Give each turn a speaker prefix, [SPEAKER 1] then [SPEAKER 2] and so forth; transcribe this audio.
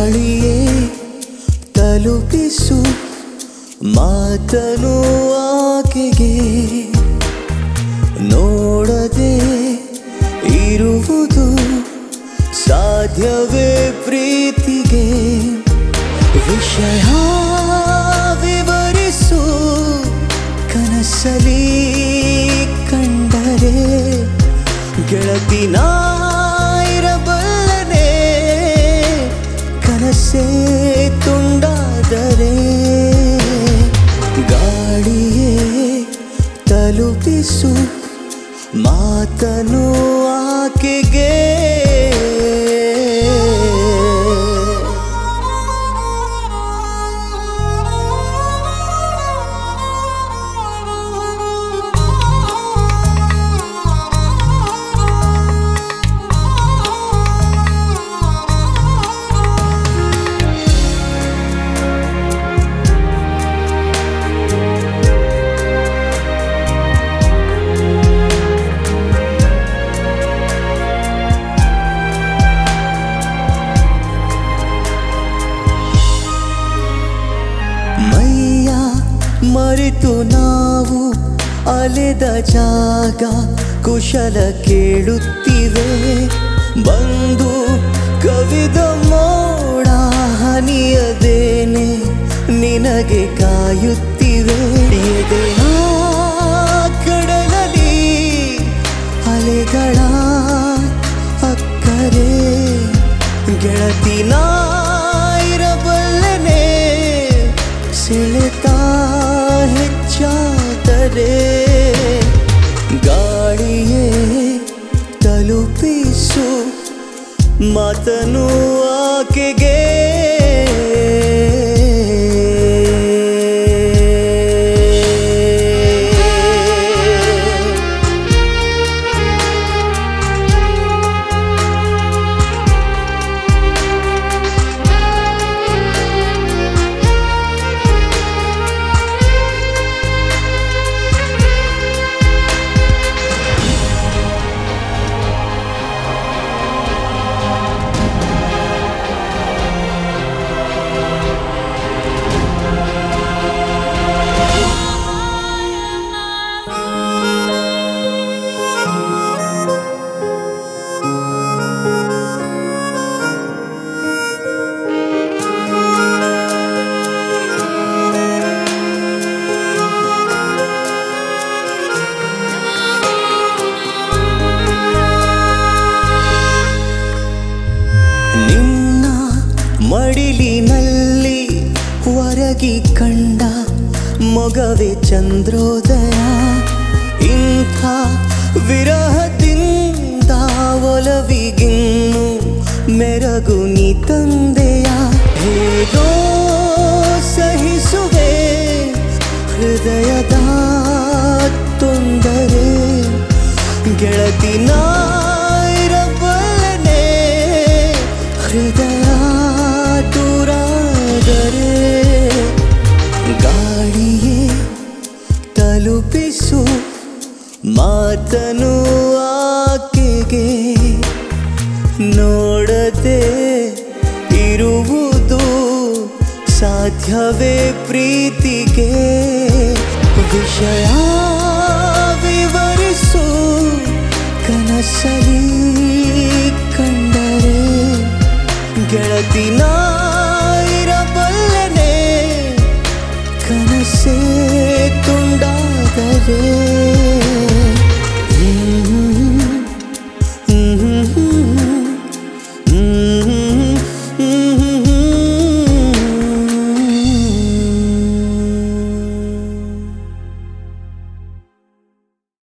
[SPEAKER 1] ಗಾಳಿಯೇ ತಲುಪಿಸು ಮಾತನು ಆಕೆಗೆ ನೋಡದೆ ಇರುವುದು ಸಾಧ್ಯವೇ ಪ್ರೀತಿಗೆ ವಿಷಯ ವಿವರಿಸು ಕನಸಲಿ ಕಂಡರೆ ಗೆಳತಿನ ಇರಬಲ್ಲನೆ ಕನಸೇ ತುಂಡಾದರೆ ಗಾಳಿಯೇ ತಲುಪಿಸು ಮಾತನು ಆಕೆಗೆ ಮೈಯ ಮರೆತು ನಾವು ಅಲೆದ ಜಾಗ ಕುಶಲ ಕೇಳುತ್ತಿವೆ ಬಂದು ಕವಿದ ಮೋಡ ಹನಿಯದೇನೆ ನಿನಗೆ ಕಾಯುತ್ತಿವೆ ಎದೆಯ ಕಡಲಲ್ಲಿ ಅಲೆಗಳ ಅಕ್ಕರೆ ಗೆಳತಿನ ಇರಬಲ್ಲನೆ ಸೆಳೆತ ಹೆಚ್ಚಾದರೆ ಗಾಳಿಯೇ ತಲುಪಿಸು ಮಾತನು ಆಕೆಗೆ ನಿನ್ನ ಮಡಿಲಿನಲ್ಲಿ ಹೊರಗಿ ಕಂಡ ಮೊಗವೆ ಚಂದ್ರೋದಯ ಇಂಥ ವಿರಹದಿಂದ ಒಲವಿಗಿನ್ನು ಮೆರಗು ನೀ ತಂದೆಯ ಹೇಗೋ ಸಹಿಸುವೆ ಹೃದಯದ ತೊಂದರೆ ಗೆಳತಿನ ಇರಬಲ್ಲನೆ ಹೃದಯ ದೂರಾದರೆ ಗಾಳಿಯೇ ತಲುಪಿಸು ಮಾತನು ಆಕೆಗೆ ನೋಡದೆ ಇರುವುದು ಸಾಧ್ಯವೇ ಪ್ರೀತಿಗೆ ವಿಷಯ ವಿವರಿಸು ಕನಸಲಿ ಕಂಡರೆ ಗೆಳತಿನ ಇರಬಲ್ಲನೆ ಕನಸೇ ತುಂಡಾದರೆ